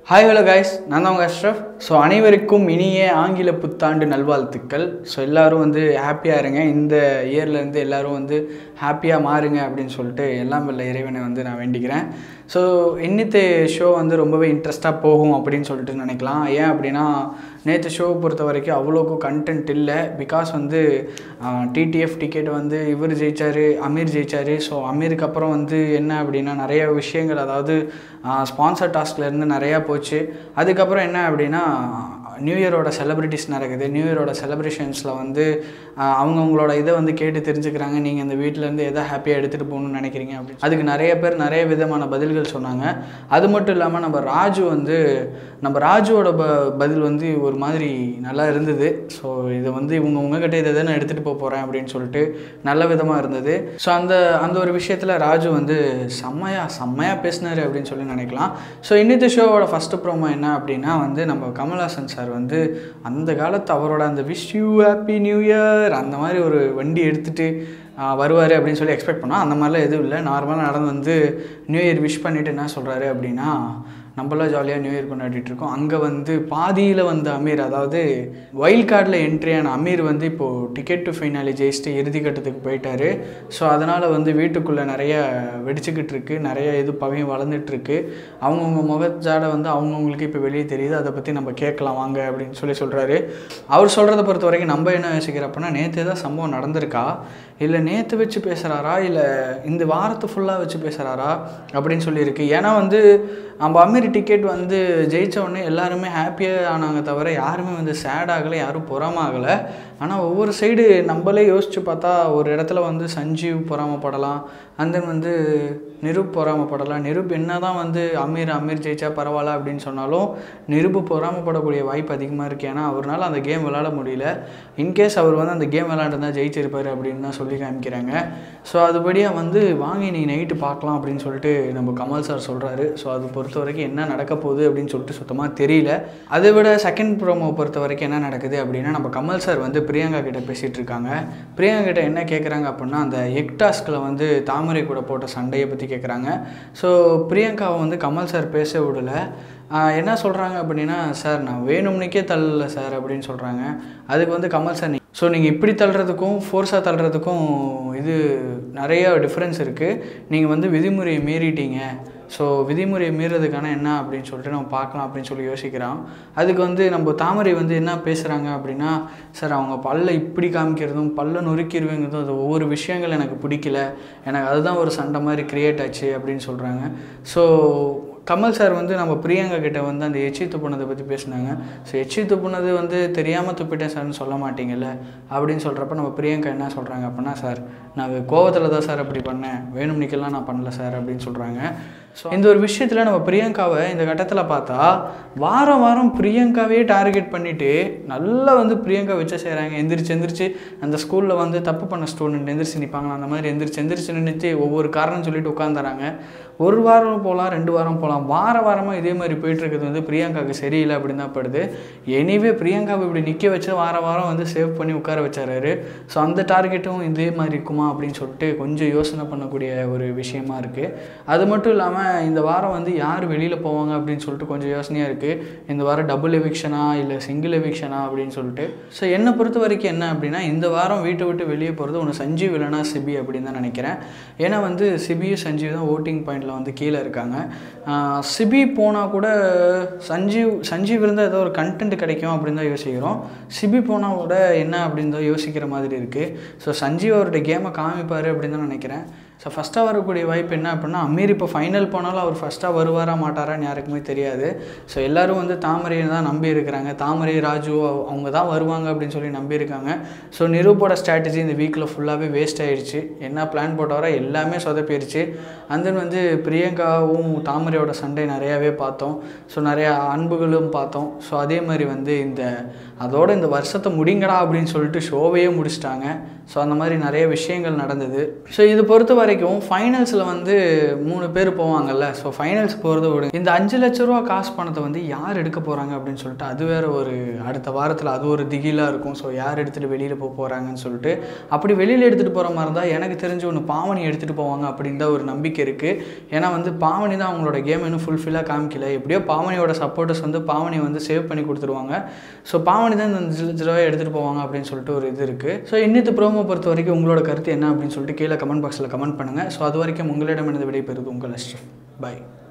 hi hello guys நான் தான் உங்கள் அஷ்ரஃப் ஸோ அனைவருக்கும் இனிய ஆங்கில புத்தாண்டு நல்வாழ்த்துக்கள் ஸோ எல்லோரும் வந்து ஹாப்பியாக இருங்க இந்த இயர்லேருந்து எல்லோரும் வந்து ஹாப்பியாக மாறுங்க அப்படின்னு சொல்லிட்டு எல்லாம் வல்ல இறைவனை வந்து நான் வேண்டிக்கிறேன் ஸோ இன்னித்து ஷோ வந்து ரொம்பவே இன்ட்ரெஸ்ட்டாக போகும் அப்படின்னு சொல்லிட்டு நினைக்கலாம் ஏன் அப்படின்னா நேற்று ஷோவை பொறுத்த வரைக்கும் அவ்வளோக்கும் கண்டென்ட் இல்லை பிகாஸ் வந்து டிடிஎஃப் டிக்கெட் வந்து இவர் ஜெயிச்சார் அமீர் ஜெயிச்சார் ஸோ அமீருக்கு அப்புறம் வந்து என்ன அப்படின்னா நிறைய விஷயங்கள் அதாவது ஸ்பான்சர் டாஸ்க்லேருந்து நிறையா போச்சு அதுக்கப்புறம் என்ன அப்படின்னா நியூ இயரோட செலிப்ரிட்டிஸ் நடக்குது நியூ இயரோட செலிப்ரேஷன்ஸில் வந்து அவங்கவுங்களோட இதை வந்து கேட்டு தெரிஞ்சுக்கிறாங்க நீங்கள் இந்த வீட்டிலேருந்து எதை ஹாப்பியாக எடுத்துகிட்டு போகணும்னு நினைக்கிறீங்க அப்படின்னு அதுக்கு நிறைய பேர் நிறைய விதமான பதில்கள் சொன்னாங்க அது மட்டும் இல்லாமல் நம்ம ராஜு வந்து நம்ம ராஜுவோட ப பதில் வந்து ஒரு மாதிரி நல்லா இருந்தது ஸோ இதை வந்து இவங்க உங்ககிட்ட இதை தான் நான் எடுத்துகிட்டு போக போகிறேன் அப்படின்னு சொல்லிட்டு நல்ல விதமாக இருந்தது ஸோ அந்த அந்த ஒரு விஷயத்தில் ராஜு வந்து செம்மையாக செம்மையாக பேசினார் அப்படின்னு சொல்லி நினைக்கலாம் ஸோ இன்னித்த ஷோவோட ஃபஸ்ட்டு ப்ரோமோ என்ன அப்படின்னா வந்து நம்ம கமல்ஹாசன் சார் வந்து அந்த காலத்து அவரோட அந்த wish you happy new year அந்த மாதிரி ஒரு வண்டி எடுத்துகிட்டு வருவார் அப்படின்னு சொல்லி எக்ஸ்பெக்ட் பண்ணோம் அந்த மாதிரிலாம் எதுவும் இல்லை நார்மலாக நடந்து வந்து நியூ இயர் விஷ் பண்ணிவிட்டு என்ன சொல்கிறாரு அப்படின்னா நம்மளாம் ஜாலியாக நியூ இயர் கொண்டாடிட்டு இருக்கோம் அங்கே வந்து பாதியில் வந்த அமீர் அதாவது வைல்ட் கார்டில் என்ட்ரியான அமீர் வந்து இப்போது டிக்கெட் டு ஃபைனாலி ஜெயிச்சுட்டு இறுதி கட்டத்துக்கு போயிட்டாரு ஸோ அதனால் வந்து வீட்டுக்குள்ளே நிறைய வெடிச்சுக்கிட்டு இருக்கு நிறைய இது பகையும் வளர்ந்துட்டுருக்கு அவங்கவுங்க முகச்சாடை வந்து அவங்கவுங்களுக்கு இப்போ வெளியே தெரியுது அதை பற்றி நம்ம கேட்கலாம் வாங்க அப்படின்னு சொல்லி சொல்கிறாரு அவர் சொல்கிறத பொறுத்த வரைக்கும் நம்ம என்ன யோசிக்கிறப்பனா நேற்று ஏதாவது சம்பவம் நடந்திருக்கா இல்லை நேற்று வச்சு பேசுகிறாரா இல்லை இந்த வாரத்தை ஃபுல்லாக வச்சு பேசுகிறாரா அப்படின்னு சொல்லியிருக்கு ஏன்னா வந்து நம்ம அமீர் டிக்கெட் வந்து ஜெயித்த உடனே எல்லாருமே ஹாப்பியாக ஆனாங்க தவிர யாருமே வந்து சேட் ஆகலை யாரும் பொறாம ஆனால் ஒவ்வொரு சைடு நம்மளே யோசித்து பார்த்தா ஒரு இடத்துல வந்து சஞ்சீவ் பொறாமப்படலாம் அண்ட் தென் வந்து நிருப் பொறாமப்படலாம் நிருப் என்ன தான் வந்து அமீர் அமீர் ஜெயிச்சா பரவாயில்ல அப்படின்னு சொன்னாலும் நிருப்பு பொறாமப்படக்கூடிய வாய்ப்பு அதிகமாக இருக்குது ஏன்னா அவரால் அந்த கேம் விளாட முடியல இன்கேஸ் அவர் வந்து அந்த கேம் விளாண்டுருந்தா ஜெயிச்சிருப்பார் அப்படின்னு தான் சொல்லி காமிக்கிறாங்க ஸோ அதுபடியாக வந்து வாங்கி நீ நைட்டு பார்க்கலாம் அப்படின்னு சொல்லிட்டு நம்ம கமல் சார் சொல்கிறாரு ஸோ அது பொறுத்த வரைக்கும் என்ன நடக்க போகுது அப்படின்னு சொல்லிட்டு சுத்தமாக தெரியல அதை விட செகண்ட் ப்ரோமோ பொறுத்த வரைக்கும் என்ன நடக்குது அப்படின்னா நம்ம கமல் சார் வந்து பிரியங்கா கிட்ட பேசிகிட்டு இருக்காங்க பிரியங்கா கிட்ட என்ன கேட்குறாங்க அப்படின்னா அந்த எக் டாஸ்கில் வந்து தாமரை கூட போட்ட சண்டையை பற்றி கேட்குறாங்க ஸோ பிரியங்காவை வந்து கமல் சார் பேச விடல என்ன சொல்கிறாங்க அப்படின்னா சார் நான் வேணும்னுக்கே தள்ளல சார் அப்படின்னு சொல்கிறாங்க அதுக்கு வந்து கமல் சார் ஸோ நீங்கள் இப்படி தள்ளுறதுக்கும் ஃபோர்ஸாக தள்ளுறதுக்கும் இது நிறைய டிஃப்ரென்ஸ் இருக்குது நீங்கள் வந்து விதிமுறையை மீறிட்டீங்க ஸோ விதிமுறையை மீறதுக்கான என்ன அப்படின்னு சொல்லிட்டு நம்ம பார்க்கலாம் அப்படின்னு சொல்லி யோசிக்கிறோம் அதுக்கு வந்து நம்ம தாமரை வந்து என்ன பேசுகிறாங்க அப்படின்னா சார் அவங்க பல்ல இப்படி காமிக்கிறதும் பல்ல நொறுக்கிடுவேங்கிறதும் அது ஒவ்வொரு விஷயங்கள் எனக்கு பிடிக்கல எனக்கு அதுதான் ஒரு சண்டை மாதிரி க்ரியேட் ஆச்சு அப்படின்னு சொல்கிறாங்க ஸோ கமல் சார் வந்து நம்ம பிரியங்கா கிட்ட வந்து அந்த எச்சி துப்புனதை பற்றி பேசினாங்க ஸோ எச்சி துப்புனது வந்து தெரியாமல் துப்பிட்டேன் சார்னு சொல்ல மாட்டீங்கல்ல அப்படின்னு சொல்கிறப்ப நம்ம பிரியங்கா என்ன சொல்கிறாங்க அப்படின்னா சார் நான் கோவத்தில் தான் சார் அப்படி பண்ணேன் வேணும் நிற்கலாம் நான் பண்ணல சார் அப்படின்னு சொல்கிறாங்க ஸோ இந்த ஒரு விஷயத்தில் நம்ம பிரியங்காவை இந்த கட்டத்தில் பார்த்தா வாரம் வாரம் பிரியங்காவே டார்கெட் பண்ணிவிட்டு நல்லா வந்து பிரியங்கா வச்சு செய்கிறாங்க எந்திரிச்சு எந்திரிச்சு அந்த ஸ்கூலில் வந்து தப்பு பண்ண ஸ்டூடெண்ட் எந்திரிச்சு நிற்பாங்க அந்த மாதிரி எந்திரிச்சு எந்திரிச்சு நின்றுச்சு ஒவ்வொரு காரணம் சொல்லிட்டு உட்காந்துறாங்க ஒரு வாரம் போகலாம் ரெண்டு வாரம் போகலாம் வார வாரமாக இதே மாதிரி போயிட்டுருக்கிறது வந்து பிரியங்காவுக்கு சரியில்லை அப்படின்னு தான் படுது எனிவே பிரியங்காவை இப்படி நிற்க வச்சு வார வாரம் வந்து சேவ் பண்ணி உட்கார வச்சாரு ஸோ அந்த டார்கெட்டும் இதே மாதிரி இருக்குமா அப்படின்னு சொல்லிட்டு கொஞ்சம் யோசனை பண்ணக்கூடிய ஒரு விஷயமா இருக்குது அது மட்டும் இல்லாமல் இந்த வாரம் வந்து யார் வெளியில் போவாங்க அப்படின்னு சொல்லிட்டு கொஞ்சம் யோசனையாக இருக்குது இந்த வாரம் டபுள் எவிக்ஷனா இல்லை சிங்கிள் எவிக்ஷனா அப்படின்னு சொல்லிட்டு ஸோ என்னை பொறுத்த வரைக்கும் என்ன அப்படின்னா இந்த வாரம் வீட்டை விட்டு வெளியே போகிறது ஒன்று சஞ்சீவ் இல்லைனா சிபி அப்படின்னு தான் நினைக்கிறேன் ஏன்னா வந்து சிபியும் சஞ்சீவ் தான் ஓட்டிங் பாயிண்டில் வந்து கீழே இருக்காங்க சிபி போனால் கூட சஞ்சீவ் சஞ்சீவ் இருந்தால் ஏதோ ஒரு கண்டென்ட் கிடைக்கும் அப்படின்னு தான் யோசிக்கிறோம் சிபி போனால் கூட என்ன அப்படின்னு தான் யோசிக்கிற மாதிரி இருக்குது ஸோ சஞ்சீவ் அவருடைய கேமை காமிப்பார் அப்படின்னு தான் நினைக்கிறேன் ஸோ ஃபஸ்ட்டாக வரக்கூடிய வாய்ப்பு என்ன அப்படின்னா அமீர் இப்போ ஃபைனல் போனாலும் அவர் ஃபஸ்ட்டாக வருவாரா மாட்டாரான்னு யாருக்குமே தெரியாது ஸோ எல்லோரும் வந்து தாமரையை தான் நம்பி இருக்கிறாங்க தாமரை ராஜு அவங்க தான் வருவாங்க அப்படின்னு சொல்லி நம்பியிருக்காங்க ஸோ நிரூப்போட ஸ்ட்ராட்டஜி இந்த வீக்கில் ஃபுல்லாகவே வேஸ்ட் ஆகிடுச்சு என்ன பிளான் போட்டவரோ எல்லாமே சொதப்பிடுச்சு அண்ட் தென் வந்து பிரியங்காவும் தாமரையோட சண்டை நிறையாவே பார்த்தோம் ஸோ நிறையா அன்புகளும் பார்த்தோம் ஸோ அதே மாதிரி வந்து இந்த அதோட இந்த வருஷத்தை முடிங்கடா அப்படின்னு சொல்லிட்டு ஷோவையே முடிச்சிட்டாங்க ஸோ அந்த மாதிரி நிறைய விஷயங்கள் நடந்தது ஸோ இது பொறுத்த வரைக்கும் ஃபைனல்ஸில் வந்து மூணு பேர் போவாங்கல்ல ஸோ ஃபைனல்ஸ் போகிறத விடுங்க இந்த அஞ்சு லட்ச ரூபா காசு பணத்தை வந்து யார் எடுக்க போகிறாங்க அப்படின்னு சொல்லிட்டு அது வேற ஒரு அடுத்த வாரத்தில் அது ஒரு திகிலாக இருக்கும் ஸோ யார் எடுத்துகிட்டு வெளியில் போக போகிறாங்கன்னு சொல்லிட்டு அப்படி வெளியில் எடுத்துகிட்டு போகிற மாதிரி இருந்தால் எனக்கு தெரிஞ்சு ஒன்று பாவனி எடுத்துகிட்டு போவாங்க அப்படின்னு தான் ஒரு நம்பிக்கை இருக்குது ஏன்னா வந்து பாவனி தான் அவங்களோட கேம் இன்னும் ஃபுல்ஃபில்லாக காமிக்கல எப்படியோ பாவனியோட சப்போர்ட்டர்ஸ் வந்து பாவனி வந்து சேவ் பண்ணி கொடுத்துருவாங்க ஸோ பாவனி தான் இந்த அஞ்சு லட்ச ரூபாய் எடுத்துகிட்டு போவாங்க அப்படின்னு சொல்லிட்டு ஒரு இது இருக்குது ஸோ இன்னித்து ப்ரோமோ பொறுத்த வரைக்கும் உங்களோட கருத்து என்ன அப்படின்னு சொல்லிட்டு கீழே கமெண்ட் பாக்ஸில் கமெண்ட் பண்ணுங்கள் ஸோ அது வரைக்கும் உங்களிடமிருந்து விடைபெறுது உங்கள் அஷ்ரஃப் பாய்